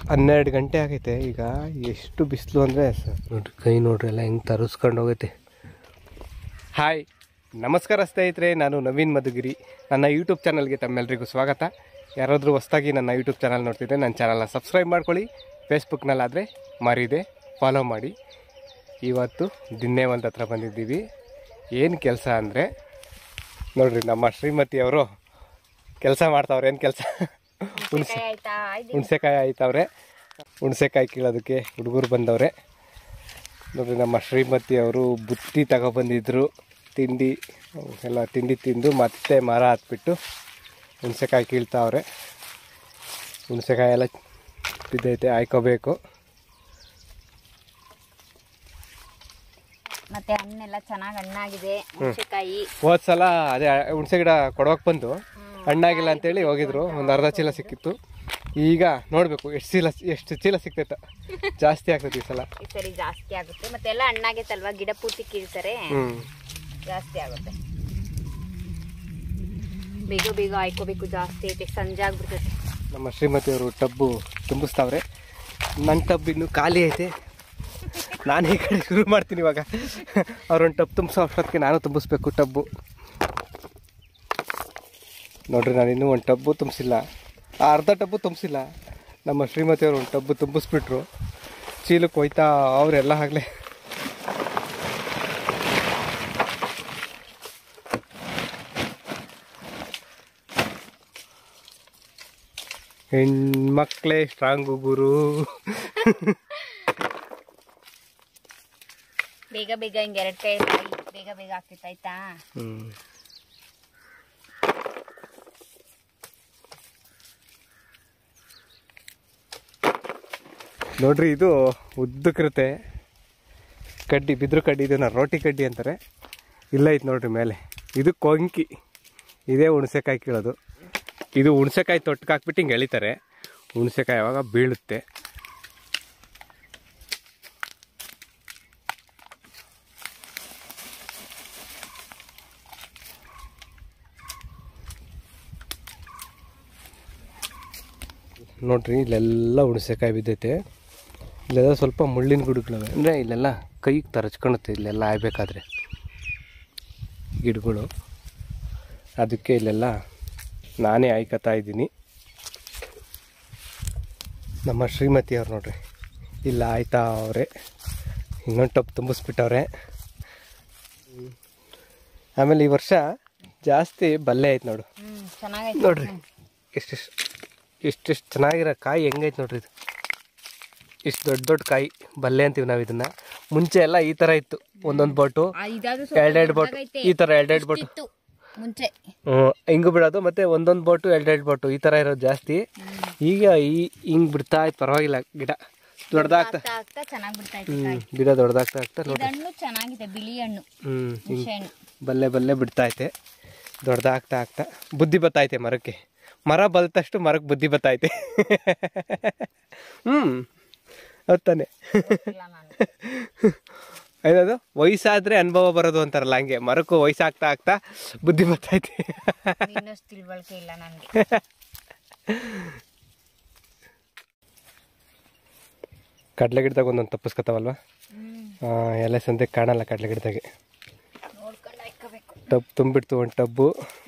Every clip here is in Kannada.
ಹನ್ನೆರಡು ಗಂಟೆ ಆಗೈತೆ ಈಗ ಎಷ್ಟು ಬಿಸಿಲು ಅಂದರೆ ನೋಡ್ರಿ ಕೈ ನೋಡ್ರಿ ಎಲ್ಲ ಹೆಂಗೆ ತರಿಸ್ಕೊಂಡು ಹೋಗೈತೆ ಹಾಯ್ ನಮಸ್ಕಾರ ಸ್ನೇಹಿತರೆ ನಾನು ನವೀನ್ ಮಧುಗಿರಿ ನನ್ನ ಯೂಟ್ಯೂಬ್ ಚಾನಲ್ಗೆ ತಮ್ಮೆಲ್ಲರಿಗೂ ಸ್ವಾಗತ ಯಾರಾದರೂ ಹೊಸ್ದಾಗಿ ನನ್ನ ಯೂಟ್ಯೂಬ್ ಚಾನಲ್ ನೋಡ್ತಿದ್ರೆ ನನ್ನ ಚಾನಲ್ನ ಸಬ್ಸ್ಕ್ರೈಬ್ ಮಾಡ್ಕೊಳ್ಳಿ ಫೇಸ್ಬುಕ್ನಲ್ಲಾದರೆ ಮರಿದೆ ಫಾಲೋ ಮಾಡಿ ಇವತ್ತು ದಿನ್ನೇ ಒಂದು ಹತ್ರ ಬಂದಿದ್ದೀವಿ ಏನು ಕೆಲಸ ಅಂದರೆ ನೋಡ್ರಿ ನಮ್ಮ ಶ್ರೀಮತಿ ಅವರು ಕೆಲಸ ಮಾಡ್ತಾವ್ರೆ ಏನು ಕೆಲಸ ಹುಣಸೆ ಹುಣಸೆಕಾಯಿ ಆಯ್ತವ್ರೆ ಹುಣಸೆಕಾಯಿ ಕೀಳೋದಕ್ಕೆ ಹುಡುಗರು ಬಂದವ್ರೆ ನೋಡ್ರಿ ನಮ್ಮ ಶ್ರೀಮತಿ ಅವರು ಬುತ್ತಿ ತಗೊಬಂದಿದ್ರು ತಿಂಡಿ ಎಲ್ಲ ತಿಂಡಿ ತಿಂದು ಮತ್ತೆ ಮರ ಹತ್ಬಿಟ್ಟು ಹುಣಸೆಕಾಯಿ ಕೀಳ್ತಾವ್ರೆ ಹುಣಸೆಕಾಯಿ ಎಲ್ಲ ಬಿದ್ದೈತೆ ಆಯ್ಕೋಬೇಕು ಮತ್ತೆ ಹಣ್ಣೆಲ್ಲ ಚೆನ್ನಾಗಿ ಹಣ್ಣಾಗಿದೆ ಹುಣಸೆಕಾಯಿ ಹೋದ್ ಸಲ ಅದೇ ಹುಣಸೆ ಗಿಡ ಕೊಡೋಕೆ ಬಂದು ಹಣ್ಣಾಗಿಲ್ಲ ಅಂತೇಳಿ ಹೋಗಿದ್ರು ಒಂದು ಅರ್ಧ ಚೀಲ ಸಿಕ್ಕಿತ್ತು ಈಗ ನೋಡಬೇಕು ಎಷ್ಟು ಚೀಲ ಎಷ್ಟು ಚೀಲ ಸಿಕ್ತೈತ ಜಾಸ್ತಿ ಆಗ್ತೈತೆ ಈ ಸಲ ಈ ಸರಿ ಜಾಸ್ತಿ ಆಗುತ್ತೆ ಮತ್ತೆ ಎಲ್ಲ ಹಣ್ಣಾಗೈತಲ್ವಾ ಗಿಡ ಪೂರ್ತಿ ಕೀಳ್ತಾರೆ ಹ್ಞೂ ಜಾಸ್ತಿ ಆಗುತ್ತೆ ಬೇಗ ಬೇಗ ಆಯ್ಕೋಬೇಕು ಜಾಸ್ತಿ ಐತೆ ಸಂಜೆ ಆಗ್ಬಿಡ್ತೈತೆ ನಮ್ಮ ಶ್ರೀಮತಿಯವರು ಟಬ್ಬು ತುಂಬಿಸ್ತಾವ್ರೆ ನನ್ನ ಟಬ್ ಇನ್ನು ಖಾಲಿ ಐತೆ ನಾನು ಈ ಕಡೆ ಶುರು ಮಾಡ್ತೀನಿ ಇವಾಗ ಅವ್ರೊಂದು ಟಬ್ ತುಂಬಿಸೋ ಅಷ್ಟೊತ್ತಿಗೆ ನಾನು ತುಂಬಿಸ್ಬೇಕು ಟಬ್ಬು ನೋಡ್ರಿ ನಾನು ಇನ್ನೂ ಒಂದು ಟಬ್ಬು ತುಂಬಿಸಿಲ್ಲ ಆ ಅರ್ಧ ಟಬ್ಬು ತುಂಬಿಸಿಲ್ಲ ನಮ್ಮ ಶ್ರೀಮತಿಯವರು ಒಂದು ಟಬ್ಬು ತುಂಬಿಸ್ಬಿಟ್ರು ಚೀಲಕ್ಕೆ ಹೋಯ್ತಾ ಅವರೆಲ್ಲ ಆಗಲೇ ಹೆಣ್ಮಕ್ಳೇ ಸ್ಟ್ರಾಂಗು ಗುರು ಬೇಗ ಬೇಗ ಹಿಂಗೆ ಎರಡು ಕೈ ಕಾಯಿ ಬೇಗ ಬೇಗ ಆಗ್ತೈತೆ ಆಯ್ತಾ ಹ್ಮ್. ನೋಡ್ರಿ ಇದು ಉದ್ದಕ್ಕಿರುತ್ತೆ ಕಡ್ಡಿ ಬಿದ್ರು ಕಡ್ಡಿ ಇದನ್ನ ರೋಟಿ ಕಡ್ಡಿ ಅಂತಾರೆ ಇಲ್ಲ ಐತೆ ನೋಡ್ರಿ ಮೇಲೆ ಇದು ಕೊಂಕಿ ಇದೇ ಹುಣಸೆಕಾಯಿ ಕೀಳೋದು ಇದು ಹುಣಸೆಕಾಯಿ ತೊಟ್ಗೆ ಹಾಕ್ಬಿಟ್ಟು ಹಿಂಗೆ ಎಳಿತಾರೆ ಹುಣಸೆಕಾಯಿ ಯಾವಾಗ ಬೀಳುತ್ತೆ ನೋಡ್ರಿ ಇಲ್ಲೆಲ್ಲ ಹುಣಸೆಕಾಯಿ ಬಿದ್ದೈತೆ ಇಲ್ಲೆಲ್ಲ ಸ್ವಲ್ಪ ಮುಳ್ಳಿನ ಗಿಡಗಳವೆ ಅಂದರೆ ಇಲ್ಲೆಲ್ಲ ಕೈಗೆ ತರಚ್ಕೊಳುತ್ತೆ ಇಲ್ಲೆಲ್ಲ ಆಯ್ಬೇಕಾದ್ರೆ ಗಿಡಗಳು ಅದಕ್ಕೆ ಇಲ್ಲೆಲ್ಲ ನಾನೇ ಆಯ್ಕತಾ ಇದ್ದೀನಿ ನಮ್ಮ ಶ್ರೀಮತಿ ಅವ್ರು ನೋಡ್ರಿ ಇಲ್ಲ ಆಯ್ತಾ ಅವರೇ ಇನ್ನೊಂದು ಟಪ್ ತುಂಬಿಸ್ಬಿಟ್ಟವ್ರೆ ಹ್ಮ್. ಆಮೇಲೆ ಈ ವರ್ಷ ಜಾಸ್ತಿ ಬಲ್ಲೆ ಐತೆ ನೋಡು ಹ್ಮ್ ಚೆನ್ನಾಗೈತೆ ನೋಡ್ರಿ ಎಷ್ಟೆಷ್ಟು ಎಷ್ಟೆಷ್ಟು ಚೆನ್ನಾಗಿರೋ ಕಾಯಿ ಹೆಂಗೈತೆ ನೋಡ್ರಿ ಇದು ಇಷ್ಟು ದೊಡ್ಡ ದೊಡ್ಡ ಕಾಯಿ ಬಲ್ಲೆ ಅಂತೀವಿ ನಾವು ಇದನ್ನ ಮುಂಚೆ ಎಲ್ಲ ಈ ಥರ ಇತ್ತು ಒಂದೊಂದು ಬೋಟು ಆ, ಇದಾದ್ರೂ ಎರಡೆರಡು ಬೋಟು ದೊಡ್ಡದಾಗೈತೆ. ಈ ಥರ ಎರಡೆರಡು ಬೋಟು ಇತ್ತು ಮುಂಚೆ ಹ್ಮ್, ಹಿಂಗು ಬಿಡೋದು ಮತ್ತೆ ಒಂದೊಂದು ಬೋಟು ಎರಡೆರಡು ಬೋಟು ಈ ಥರ ಇರೋದು ಜಾಸ್ತಿ ಈಗ ಈ ಹಿಂಗೆ ಬಿಡ್ತಾ ಇತ್ತು ಪರವಾಗಿಲ್ಲ ಗಿಡ ದೊಡ್ಡದಾಗ್ತಾ ಆಗ್ತಾ ಆಗ್ತಾ ಚೆನ್ನಾಗಿ ಬಿಡ್ತೈತೆ ಹ್ಞೂ ಗಿಡ ದೊಡ್ಡದಾಗ್ತಾ ಆಗ್ತಾ ಇದು ನೋಡ್ರಿ ಹಣ್ಣು ಚೆನ್ನಾಗಿದೆ ಬಿಳಿ ಹಣ್ಣು ಹ್ಞೂ ಹಿಂಗೆ ಹುಣಸೆ ಹಣ್ಣು ಬಲ್ಲೆ ಬಲ್ಲೆ ಬಿಡ್ತೈತೆ ದೊಡ್ಡದಾಗ್ತಾ ಆಗ್ತಾ ಬುದ್ಧಿ ಬತ್ತೈತೆ ಮರಕ್ಕೆ ಮರ ಬಲ್ತಷ್ಟು ಮರಕ್ಕೆ ಬುದ್ಧಿ ಬತ್ತೈತೆ ಹ್ಞೂ ಹತ್ತಾನೆ ಇಲ್ಲ ನಾನು ಏನದು ವಯಸ್ಸಾದ್ರೆ ಅನುಭವ ಬರೋದು ಅಂತಾರಲ್ಲ ಹಂಗೆ ಮರಕ್ಕೂ ವಯಸ್ಸಾಗ್ತಾ ಆಗ್ತಾ ಬುದ್ಧಿ ಬತ್ತೈತೆ ಇನ್ನಷ್ಟು ತಿಳುವಳಿಕೆ ಇಲ್ಲ ನನಗೆ ಕಡಲೆ ಗಿಡದಾಗ ಒಂದೊಂದು ತಪ್ಪಿಸ್ಕೊತಾವಲ್ವ ಹ್ಮ್ ಎಲೆ ಸಂತೆ ಕಾಣಲ್ಲ ಕಡಲೆ ಗಿಡದಾಗೆ ನೋಡ್ಕೊಂಡು ಹಾಕೋಬೇಕು ಟಬ್ ತುಂಬಿಡ್ತು ಒಂದು ಟಬ್ಬು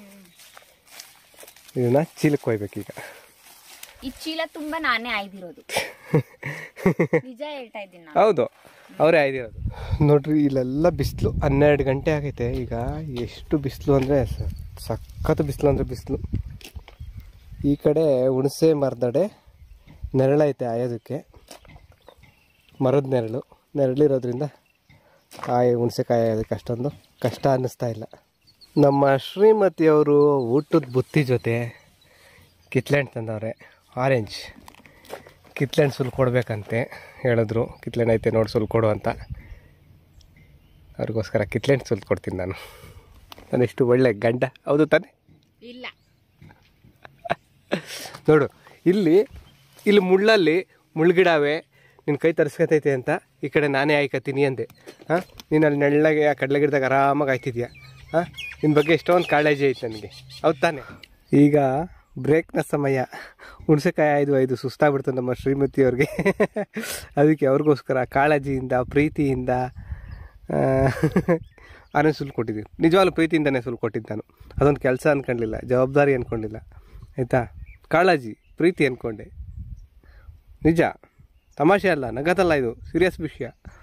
ಇದನ್ನ ಚೀಲಕ್ಕೆ ಕೊಯ್ಬೇಕೀಗ ಈ ಚೀಲ ತುಂಬಾ ನಾನೇ ಆಯ್ದಿರೋದು ನಿಜ ಹೇಳ್ತಾ ಇದ್ದೀನಿ ನಾನು ಹೌದು ಅವರೇ ಆಯ್ದಿರೋದು ನೋಡ್ರಿ ಇಲ್ಲೆಲ್ಲ ಬಿಸಿಲು ಹನ್ನೆರಡು ಗಂಟೆ ಆಗೈತೆ ಈಗ ಎಷ್ಟು ಬಿಸಿಲು ಅಂದರೆ ಸಖತ್ ಬಿಸಿಲು ಅಂದರೆ ಬಿಸಿಲು ಈ ಕಡೆ ಹುಣಸೆ ಮರದಡೆ ನೆರಳೈತೆ ಆಯೋದಕ್ಕೆ ಮರದ ನೆರಳು ನೆರಳಿರೋದ್ರಿಂದ ಕಾಯಿ ಹುಣಸೆಕಾಯಿ ಆಯೋದಕ್ಕೆ ಅಷ್ಟೊಂದು ಕಷ್ಟ ಅನ್ನಿಸ್ತಾ ಇಲ್ಲ ನಮ್ಮ ಶ್ರೀಮತಿಯವರು ಊಟದ ಬುತ್ತಿ ಜೊತೆ ಕಿತ್ಲೆಹಣ್ಣು ತಂದವ್ರೆ ಆರೆಂಜ್ ಕಿತ್ಲೆಹಣ್ಣು ಸುಲ್ ಕೊಡ್ಬೇಕಂತೆ ಹೇಳಿದ್ರು ಕಿತ್ಲೆಹಣ್ಣು ಐತೆ ನೋಡಿ ಸುಲ್ ಕೊಡು ಅಂತ ಅವ್ರಿಗೋಸ್ಕರ ಕಿತ್ಲೆಹಣ್ಣು ಸುಲ್ ಕೊಡ್ತೀನಿ ನಾನು ನಾನು ಎಷ್ಟು ಒಳ್ಳೆ ಗಂಡ ಹೌದು ತಾನೆ ಇಲ್ಲ ನೋಡು ಇಲ್ಲಿ ಇಲ್ಲಿ ಮುಳ್ಳಲ್ಲಿ ಮುಳ್ಗಿಡಾವೆ ನಿನ್ನ ಕೈ ತರಿಸ್ಕೊತೈತೆ ಅಂತ ಈ ಕಡೆ ನಾನೇ ಆಯ್ಕತ್ತೀನಿ ಅಂದೆ ಹಾಂ ನೀನು ಅಲ್ಲಿ ನೆಳ್ಳಗೆ ಆ ಕಡಲೆ ಗಿಡದಾಗ ಆರಾಮಾಗಿ ಆಯ್ತಿದ್ಯಾ ಹಾಂ ನಿನ್ನ ಬಗ್ಗೆ ಎಷ್ಟೊಂದು ಕಾಳಜಿ ಐತೆ ನನಗೆ ಹೌದು ತಾನೆ ಈಗ ಬ್ರೇಕ್ನ ಸಮಯ ಹುಣಸೆಕಾಯಿ ಐದು ಐದು ಸುಸ್ತಾಗ್ಬಿಡ್ತು ನಮ್ಮ ಶ್ರೀಮತಿ ಅವ್ರಿಗೆ ಅದಕ್ಕೆ ಅವ್ರಿಗೋಸ್ಕರ ಕಾಳಜಿಯಿಂದ ಪ್ರೀತಿಯಿಂದ ಆನೆ ಸುಲ್ ಕೊಟ್ಟಿದ್ದೀನಿ ನಿಜವಾಗ್ಲೂ ಪ್ರೀತಿಯಿಂದನೇ ಸುಲ್ ಕೊಟ್ಟಿದ್ದು ನಾನು ಅದೊಂದು ಕೆಲಸ ಅಂದ್ಕೊಂಡಿಲ್ಲ ಜವಾಬ್ದಾರಿ ಅಂದ್ಕೊಂಡಿಲ್ಲ ಆಯಿತಾ ಕಾಳಜಿ ಪ್ರೀತಿ ಅಂದ್ಕೊಂಡೆ ನಿಜ ತಮಾಷೆ ಅಲ್ಲ ನಗದಲ್ಲ ಇದು ಸೀರಿಯಸ್ ವಿಷಯ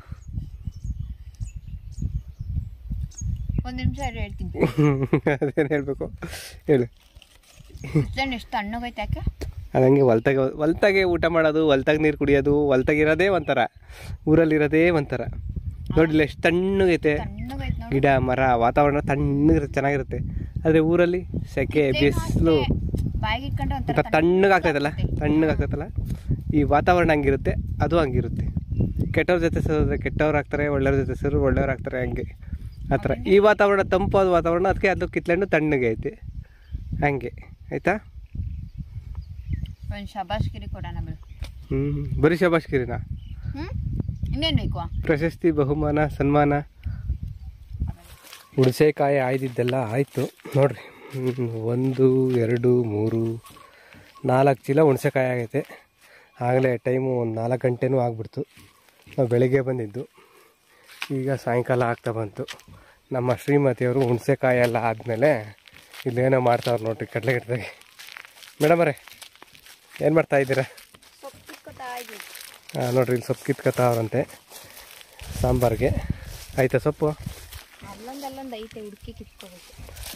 ಒಂದ್ ನಿಮಿಷ ಹೇಳ್ತೀನಿ ಅದೇನು ಹೇಳಬೇಕು ಹೇಳು ಇಷ್ಟೊಂದು ಎಷ್ಟು ತಣ್ಣಗೈತೆ ಯಾಕೆ ಅದಂಗೆ ಹೊಲ್ತಾಗೆ ಹೊಲ್ತಾಗೆ ಊಟ ಮಾಡೋದು ಹೊಲ್ತಾಗ ನೀರು ಕುಡಿಯೋದು ಹೊಲ್ತಾಗಿರೋದೇ ಒಂಥರ ಊರಲ್ಲಿರೋದೇ ಒಂಥರ ನೋಡಿಲ್ಲ ಎಷ್ಟು ತಣ್ಣಗೈತೆ ತಣ್ಣಗೈತೆ ನೋಡಿ ಗಿಡ ಮರ ವಾತಾವರಣ ತಣ್ಣಗಿರುತ್ತೆ ಚೆನ್ನಾಗಿರುತ್ತೆ ಆದರೆ ಊರಲ್ಲಿ ಸೆಕೆ ಬಿಸಿಲು ಬಾಯಿಗೆ ಇಟ್ಕೊಂಡ್ರೆ ಒಂಥರ ಒಂಥರ ತಣ್ಣಗಾಗ್ತೈತಲ್ಲ ತಣ್ಣಗಾಗ್ತೈತಲ್ಲ ಈ ವಾತಾವರಣ ಹಂಗಿರುತ್ತೆ ಅದು ಹಂಗಿರುತ್ತೆ ಕೆಟ್ಟವ್ರ ಜೊತೆ ಸೇರಿದ್ರೆ ಕೆಟ್ಟವ್ರು ಆಗ್ತಾರೆ ಒಳ್ಳೆಯವ್ರ ಜೊತೆ ಸೇರಿ ಒಳ್ಳೆಯವ್ರು ಆಗ್ತಾರೆ ಹಂಗೆ ಆ ಥರ ಈ ವಾತಾವರಣ ತಂಪಾದ ವಾತಾವರಣ ಅದಕ್ಕೆ ಅದು ಕಿತ್ಕೊಂಡು ತಣ್ಣಗೆ ಐತೆ ಹಂಗೆ ಆಯಿತಾ ಒಂದು ಶಬಾಷ್ಗಿರಿ ಕೊಡೋಣ ಬಿಡು ಹ್ಞೂ ಬರೀ ಶಬಾಷ್ಗಿರಿನಾ ಹ್ಮ್ ಇನ್ನೇನ್ ಬೇಕು ಪ್ರಶಸ್ತಿ ಬಹುಮಾನ ಸನ್ಮಾನ ಹುಣಸೆಕಾಯಿ ಆಯ್ದಿದ್ದೆಲ್ಲ ಆಯಿತು ನೋಡ್ರಿ ಹ್ಮ್, ಒಂದು ಎರಡು ಮೂರು ನಾಲ್ಕು ಚೀಲ ಹುಣಸೆಕಾಯಿ ಆಗೈತೆ ಆಗಲೇ ಟೈಮು ಒಂದು ನಾಲ್ಕು ಗಂಟೆನೂ ಆಗ್ಬಿಡ್ತು ನಾವು ಬೆಳಿಗ್ಗೆ ಬಂದಿದ್ದು ಈಗ ಸಾಯಂಕಾಲ ಆಗ್ತಾ ಬಂತು ನಮ್ಮ ಶ್ರೀಮತಿಯವರು ಹುಣಸೆಕಾಯಿ ಎಲ್ಲ ಆದಮೇಲೆ ಇಲ್ಲೇನೋ ಮಾಡ್ತಾವ್ರು ನೋಡ್ರಿ ಕಡಲೆ ಗಿಡದಾಗೆ ಮೇಡಮ್ ಅವರೇ ಏನು ಮಾಡ್ತಾ ಇದ್ದೀರಾ ಸೊಪ್ಪು ಕಿತ್ಕೊತಾ ಇದ್ದೀವಿ ಆ, ನೋಡ್ರಿ ಇಲ್ಲಿ ಸೊಪ್ಪು ಕಿತ್ಕೊತಾವ್ರಂತೆ ಸಾಂಬಾರ್ಗೆ ಆಯ್ತಾ ಸೊಪ್ಪು ಅಲ್ಲೊಂದು ಅಲ್ಲೊಂದು ಐತೆ ಹುಡುಕಿ ಕಿತ್ಕೋಬೇಕು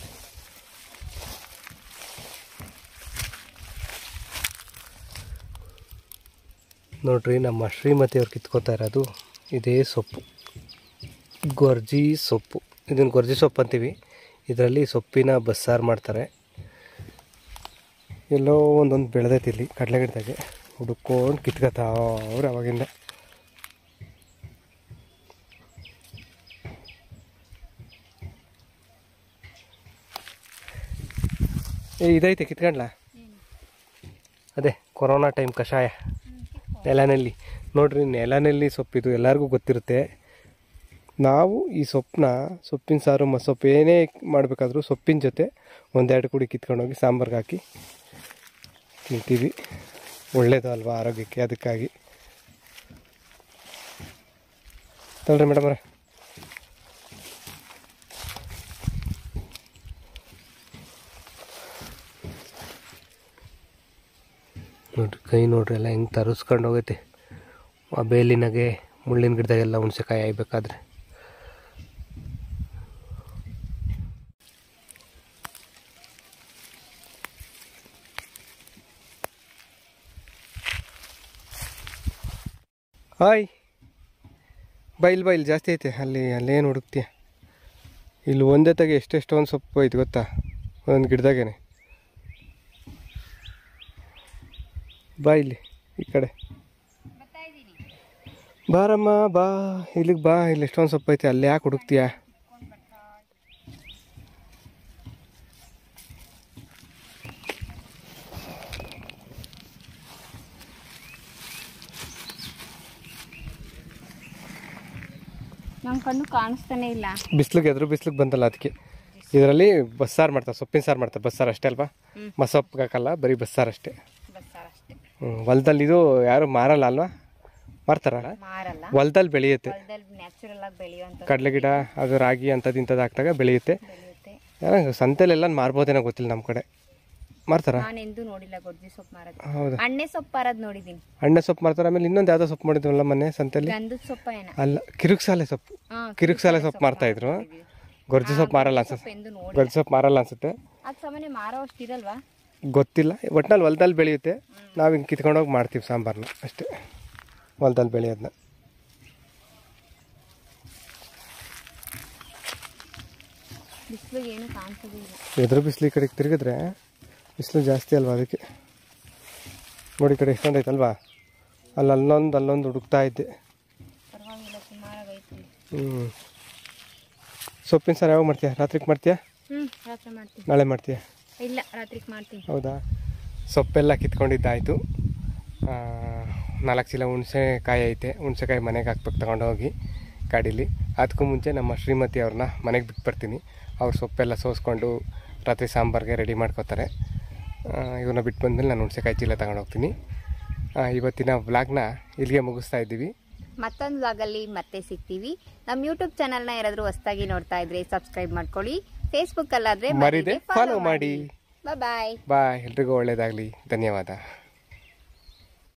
ನೋಡ್ರಿ ನಮ್ಮ ಶ್ರೀಮತಿಯವ್ರು ಕಿತ್ಕೋತಾ ಇರೋದು ಇದೇ ಸೊಪ್ಪು ಗೊರ್ಜಿ ಸೊಪ್ಪು ಇದನ್ನು ಗೊರ್ಜಿ ಸೊಪ್ಪು ಅಂತೀವಿ ಇದರಲ್ಲಿ ಸೊಪ್ಪಿನ ಬಸ್ಸಾರು ಮಾಡ್ತಾರೆ ಎಲ್ಲೋ ಒಂದೊಂದು ಬೆಳೆದೈತಿ ಇಲ್ಲಿ ಕಡಲೆ ಗಿಡದಾಗೆ ಹುಡುಕೊಂಡು ಕಿತ್ಕೊತಾವ್ರೆ ಅವಾಗಿಂದ ಏ ಇದೈತೆ ಕಿತ್ಕೊಂಡ್ಲಾ ಅದೇ ಕೊರೋನಾ ಟೈಮ್ ಕಷಾಯ ನೆಲನೆಲ್ಲಿ ನೋಡ್ರಿ ನೆಲನೆಲ್ಲಿ ಸೊಪ್ಪಿದು ಎಲ್ಲರಿಗೂ ಗೊತ್ತಿರುತ್ತೆ ನಾವು ಈ ಸೊಪ್ಪನ್ನ ಸೊಪ್ಪಿನ ಸಾರು ಮ ಸೊಪ್ಪು ಏನೇ ಮಾಡಬೇಕಾದ್ರೂ ಸೊಪ್ಪಿನ ಜೊತೆ ಒಂದೆರಡು ಕುಡಿ ಕಿತ್ಕೊಂಡೋಗಿ ಸಾಂಬಾರ್ಗೆ ಹಾಕಿ ತಿಂತೀವಿ ಒಳ್ಳೇದು ಅಲ್ವಾ ಆರೋಗ್ಯಕ್ಕೆ ಅದಕ್ಕಾಗಿ ತಗೊಳ್ರಿ ಮೇಡಮ್ ಅವ್ರೆ ನೋಡ್ರಿ ಕೈ ನೋಡ್ರಿ ಎಲ್ಲ ಹೆಂಗೆ ತರಿಸ್ಕೊಂಡು ಹೋಗೈತೆ ಆ ಬೇಲಿನಾಗೆ ಮುಳ್ಳಿನ ಗಿಡದಾಗೆಲ್ಲ ಹುಣಸೆಕಾಯಿ ಆಯ್ಬೇಕಾದ್ರೆ ಹಾಯ್ ಬೈಲ್ ಬೈಲ್ ಜಾಸ್ತಿ ಐತೆ ಅಲ್ಲಿ ಅಲ್ಲೇನು ಹುಡುಕ್ತೀಯ ಇಲ್ಲಿ ಒಂದೇ ತಗೆ ಎಷ್ಟೆಷ್ಟೊಂದು ಸೊಪ್ಪು ಐತೆ ಗೊತ್ತಾ ಒಂದು ಗಿಡದಾಗೇನೆ ಬಾ ಇಲ್ಲಿ ಈ ಕಡೆ ಬರ್ತಾ ಇದ್ದೀನಿ ಬಾರಮ್ಮ ಬಾ ಇಲ್ಲಿಗೆ ಬಾ ಇಲ್ಲಿ ಎಷ್ಟೊಂದು ಸೊಪ್ಪು ಐತೆ ಅಲ್ಲಿ ಯಾಕೆ ಹುಡುಕ್ತೀಯ ನನ್ನ ಕಣ್ಣು ಕಾಣಿಸ್ತಾನೆ ಇಲ್ಲ ಬಿಸ್ಲಿಗೆ ಎದುರು ಬಿಸ್ಲಿಗೆ ಬಂದಲ್ಲ ಅದಕ್ಕೆ ಇದರಲ್ಲಿ ಬಸ್ಸಾರು ಮಾಡ್ತಾರೆ ಸೊಪ್ಪಿನ ಸಾರು ಮಾಡ್ತಾರೆ ಬಸ್ಸಾರು ಅಷ್ಟೇ ಅಲ್ವಾ ಹ್ಮ್. ಮಸೊಪ್ಪಿಗೆ ಹಾಕಲ್ಲ ಬರೀ ಬಸ್ಸಾರು ಅಷ್ಟೇ ಬಸ್ಸಾರು ಅಷ್ಟೇ ಹ್ಞೂ ಹೊಲದಲ್ಲಿ ಇದು ಯಾರು ಮಾರಲ್ಲ ಅಲ್ವಾ ಮಾರ್ತಾರಲ್ಲ ಮಾರಲ್ಲ ಹೊಲದಲ್ಲಿ ಬೆಳೆಯುತ್ತೆ ಹೊಲದಲ್ಲಿ ನ್ಯಾಚುರಲ್ ಆಗಿ ಬೆಳೆಯುವಂತ ಕಡಲೆ ಗಿಡ ಅದು ರಾಗಿ ಅಂಥದ್ದು ಇಂಥದ್ದು ಹಾಕ್ದಾಗ ಬೆಳೆಯುತ್ತೆ ಬೆಳೆಯುತ್ತೆ ಯಾರೋ ಸಂತೆಲೆಲ್ಲ ಮಾರ್ಬೋದೇನೋ ಗೊತ್ತಿಲ್ಲ ನಮ್ಮ ಕಡೆ ಮಾರ್ತಾರಾ ನಾನು ಎಂದೂ ನೋಡಿಲ್ಲ ಗೊಡ್ಜಿ ಸೊಪ್ಪು ಮಾರೋದು ಹೌದಾ ಅಣ್ಣೆ ಸೊಪ್ಪು ಮಾರೋದು ನೋಡಿದ್ದೀನಿ ಅಣ್ಣ ಸೊಪ್ಪು ಮಾರ್ತಾರೆ ಆಮೇಲೆ ಇನ್ನೊಂದು ಯಾವುದೋ ಸೊಪ್ಪು ಮಾಡಿದ್ವಲ್ಲ ಮೊನ್ನೆ ಸಂತೆಲಿ ಗಂಧದ ಸೊಪ್ಪ ಏನ ಅಲ್ಲ ಕಿರುಕ್ಸಾಲೆ ಸೊಪ್ಪು ಹಾ, ಕಿರುಕ್ಸಾಲೆ ಸೊಪ್ಪು ಮಾರ್ತಾ ಇದ್ರು ಗೊರ್ಜಿ ಸೊಪ್ಪು ಮಾರಲ್ಲ ಅನ್ಸುತ್ತೆ ಸೊಪ್ಪು ಎಂದು ನೋಡಿ ಗೊರ್ಜಿ ಸೊಪ್ಪು ಮಾರಲ್ಲ ಅನ್ಸುತ್ತೆ ಅದು ಸಾಮಾನ್ಯ ಮಾರೋ ಅಷ್ಟು ಇರಲ್ವಾ ಗೊತ್ತಿಲ್ಲ ಒಟ್ನಲ್ಲಿ ಹೊಲದಲ್ಲಿ ಬೆಳೆಯುತ್ತೆ ನಾವು ಹಿಂಗೆ ಕಿತ್ಕೊಂಡೋಗಿ ಮಾಡ್ತೀವಿ ಸಾಂಬಾರನ್ನ ಅಷ್ಟೇ ಹೊಲದಲ್ಲಿ ಬೆಳೆಯೋದನ್ನ ಬಿಸಿಲಿಗೆ ಏನು ಕಾಣಿಸೋದಿಲ್ಲ ಎದುರು ಬಿಸಿಲು ಈ ಕಡೆಗೆ ತಿರುಗಿದ್ರೆ ಬಿಸಿಲು ಜಾಸ್ತಿ ಅಲ್ವಾ ಅದಕ್ಕೆ ನೋಡಿ ಈ ಕಡೆ ಎಷ್ಟೊಂದು ಐತಲ್ವಾ ಅಲ್ಲಿ ಅಲ್ಲೊಂದು ಅಲ್ಲೊಂದು ಹುಡುಕ್ತಾ ಇದ್ದೆ ಪರವಾಗಿಲ್ಲ ಸುಮಾರಾಗೈತಿ ಹ್ಞೂ ಸೊಪ್ಪಿನ ಸಾರು ಯಾವಾಗ ಮಾಡ್ತೀಯಾ ರಾತ್ರಿಗೆ ಮಾಡ್ತೀಯಾ ಹ್ಞೂ ರಾತ್ರಿ ಮಾಡ್ತೀನಿ ನಾಳೆ ಮಾಡ್ತೀಯಾ ಇಲ್ಲ ರಾತ್ರಿಗೆ ಮಾಡ್ತೀನಿ ಹೌದಾ ಸೊಪ್ಪೆಲ್ಲ ಕಿತ್ಕೊಂಡಿದ್ದಾಯಿತು ನಾಲ್ಕು ಚೀಲ ಹುಣಸೆಕಾಯಿ ಐತೆ ಹುಣಸೆಕಾಯಿ ಮನೆಗೆ ಹಾಕ್ಬೇಕು ತಗೊಂಡೋಗಿ ಗಾಡೀಲಿ ಅದಕ್ಕೂ ಮುಂಚೆ ನಮ್ಮ ಶ್ರೀಮತಿ ಅವ್ರನ್ನ ಮನೆಗೆ ಬಿಟ್ಟು ಬರ್ತೀನಿ ಅವ್ರು ಸೊಪ್ಪೆಲ್ಲ ಸೋಸ್ಕೊಂಡು ರಾತ್ರಿ ಸಾಂಬಾರ್ಗೆ ರೆಡಿ ಮಾಡ್ಕೋತಾರೆ ಇವನ್ನ ಬಿಟ್ಟು ಬಂದಮೇಲೆ ನಾನು ಹುಣಸೆಕಾಯಿ ಚೀಲ ತಗೊಂಡು ಹೋಗ್ತೀನಿ ಆ, ಇವತ್ತಿನ ವ್ಲಾಗ್ನ ಇಲ್ಲಿಗೆ ಮುಗಿಸ್ತಾ ಇದ್ದೀವಿ ಮತ್ತೊಂದು ವ್ಲಾಗಲ್ಲಿ ಮತ್ತೆ ಸಿಗ್ತೀವಿ ನಮ್ಮ ಯೂಟ್ಯೂಬ್ ಚಾನಲ್ನ ಯಾರಾದರೂ ಹೊಸ್ದಾಗಿ ನೋಡ್ತಾ ಇದ್ರೆ ಸಬ್ಸ್ಕ್ರೈಬ್ ಮಾಡ್ಕೊಳ್ಳಿ ಫೇಸ್ಬುಕ್ ಅಲ್ಲಾದ್ರೆ ಮರಿದೆ follow ಮಾಡಿ. ಬಾಯ್ ಬಾಯ್ ಎಲ್ರಿಗೂ ಒಳ್ಳೇದಾಗಲಿ ಧನ್ಯವಾದ